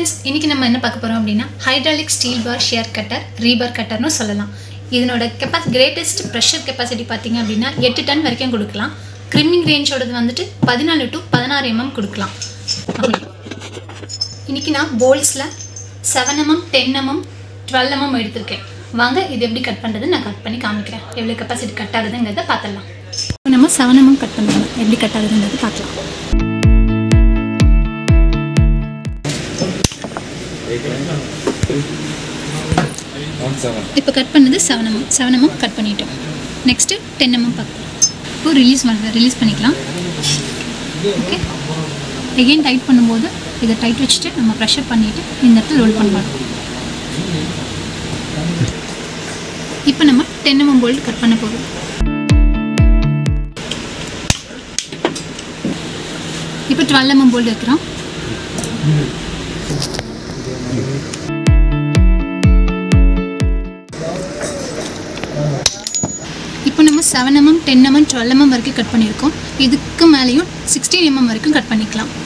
friends இன்றைக்கி நம்ம என்ன பார்க்க போகிறோம் அப்படின்னா hydraulic steel bar shear cutter rebar கட்டர்னு சொல்லலாம் இதனோட கெப்பாசி கிரேட்டஸ்ட் ப்ரெஷர் கெப்பாசிட்டி பார்த்தீங்க அப்படின்னா எட்டு டன் வரைக்கும் கொடுக்கலாம் க்ரிம்மிங் ரேஞ்சோடது வந்துட்டு பதினாலு டு பதினாறு எம்எம் கொடுக்கலாம் இன்றைக்கி நான் போல்ஸில் seven MM ten MM twelve MM எடுத்திருக்கேன் வாங்க இது எப்படி கட் பண்ணுறது நான் கட் பண்ணி காமிக்கிறேன் எவ்வளோ கெப்பாசிட்டி கட் ஆகுதுங்கிறத பார்த்துடலாம் இப்போ நம்ம செவன் எம்எம் கட் பண்ணுவோம் எப்படி கட் ஆகுதுங்கிறது பார்க்கலாம் ஒன் செவன் இப்போ கட் பண்ணது seven MM seven MM cut பண்ணிட்டோம் நெக்ஸ்ட்டு டென் எம்எம் பார்க்கலாம் இப்போ ரிலீஸ் பண்ணுறது ரிலீஸ் பண்ணிக்கலாம் ஓகே எகெயின் டைட் பண்ணும்போது இதை டைட் வச்சுட்டு நம்ம ப்ரெஷர் பண்ணிவிட்டு இந்த இடத்துல லோட் பண்ணலாம் இப்போ நம்ம டென் எம்எம் போல்ட் கட் பண்ண போகிறோம் இப்போ டுவெல் எம்எம் போல்ட் வைக்கிறோம் இப்போ நம்ம seven MM ten MM twelve MM வரைக்கும் கட் பண்ணியிருக்கோம் இதுக்கு மேலேயும் சிக்ஸ்டீன் எம்எம் வரைக்கும் கட் பண்ணிக்கலாம்